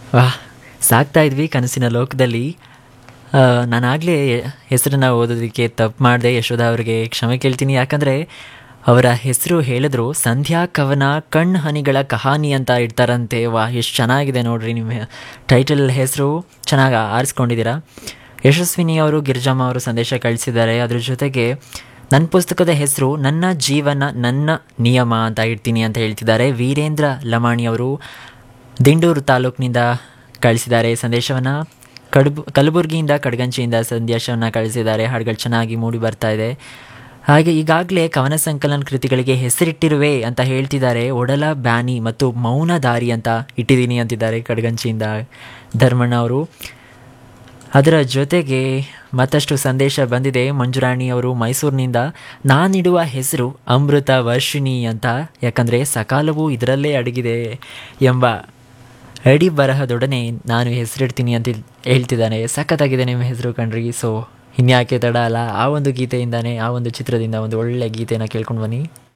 ವಾಹ್ ಸಾಕ್ತಾ ಇದ್ವಿ ಕನಸಿನ ಲೋಕದಲ್ಲಿ ನಾನಾಗಲೇ ಹೆಸರನ್ನ ಓದೋದಕ್ಕೆ ತಪ್ಪು ಮಾಡಿದೆ ಯಶೋಧ ಅವರಿಗೆ ಕ್ಷಮೆ ಕೇಳ್ತೀನಿ ಯಾಕಂದರೆ ಅವರ ಹೆಸರು ಹೇಳಿದ್ರು ಸಂಧ್ಯಾ ಕವನ ಕಣ್ಣು ಹನಿಗಳ ಕಹಾನಿ ಅಂತ ಇಡ್ತಾರಂತೆ ವಾ ಎಷ್ಟು ಚೆನ್ನಾಗಿದೆ ನೋಡ್ರಿ ನಿಮ್ಮ ಟೈಟಲ್ ಹೆಸರು ಚೆನ್ನಾಗಿ ಆರಿಸ್ಕೊಂಡಿದ್ದೀರಾ ಯಶಸ್ವಿನಿ ಅವರು ಗಿರಿಜಮ್ಮ ಅವರು ಸಂದೇಶ ಕಳಿಸಿದ್ದಾರೆ ಅದ್ರ ಜೊತೆಗೆ ನನ್ನ ಪುಸ್ತಕದ ಹೆಸರು ನನ್ನ ಜೀವನ ನನ್ನ ನಿಯಮ ಅಂತ ಇಡ್ತೀನಿ ಅಂತ ಹೇಳ್ತಿದ್ದಾರೆ ವೀರೇಂದ್ರ ಲಮಾಣಿ ಅವರು ದಿಂಡೂರು ತಾಲೂಕಿನಿಂದ ಕಳಿಸಿದ್ದಾರೆ ಸಂದೇಶವನ್ನು ಕಡುಬು ಕಲಬುರಗಿಯಿಂದ ಕಡಗಂಚಿಯಿಂದ ಸಂದೇಶವನ್ನು ಕಳಿಸಿದ್ದಾರೆ ಹಾಡುಗಳು ಚೆನ್ನಾಗಿ ಮೂಡಿ ಬರ್ತಾ ಇದೆ ಹಾಗೆ ಈಗಾಗಲೇ ಕವನ ಸಂಕಲನ ಕೃತಿಗಳಿಗೆ ಹೆಸರಿಟ್ಟಿರುವೆ ಅಂತ ಹೇಳ್ತಿದ್ದಾರೆ ಒಡಲ ಬ್ಯಾನಿ ಮತ್ತು ಮೌನ ದಾರಿ ಅಂತ ಇಟ್ಟಿದ್ದೀನಿ ಅಂತಿದ್ದಾರೆ ಕಡಗಂಚಿಯಿಂದ ಧರ್ಮಣ್ಣ ಅವರು ಅದರ ಜೊತೆಗೆ ಮತ್ತಷ್ಟು ಸಂದೇಶ ಬಂದಿದೆ ಮಂಜುರಾಣಿ ಅವರು ಮೈಸೂರಿನಿಂದ ನಾನಿಡುವ ಹೆಸರು ಅಮೃತ ವರ್ಷಿಣಿ ಅಂತ ಯಾಕಂದರೆ ಸಕಾಲವೂ ಇದರಲ್ಲೇ ಅಡಗಿದೆ ಎಂಬ ಅಡಿ ಬರಹದೊಡನೆ ನಾನು ಹೆಸರಿಡ್ತೀನಿ ಅಂತ ಹೇಳ್ತಿದ್ದಾನೆ ಸಖತ್ತಾಗಿದೆ ನಿಮ್ಮ ಹೆಸರು ಕಣ್ರಿ ಸೊ ಇನ್ಯಾಕೆ ತಡ ಅಲ್ಲ ಆ ಒಂದು ಗೀತೆಯಿಂದಾನೇ ಆ ಒಂದು ಚಿತ್ರದಿಂದ ಒಂದು ಒಳ್ಳೆ ಗೀತೆನ ಕೇಳ್ಕೊಂಡು ಬನ್ನಿ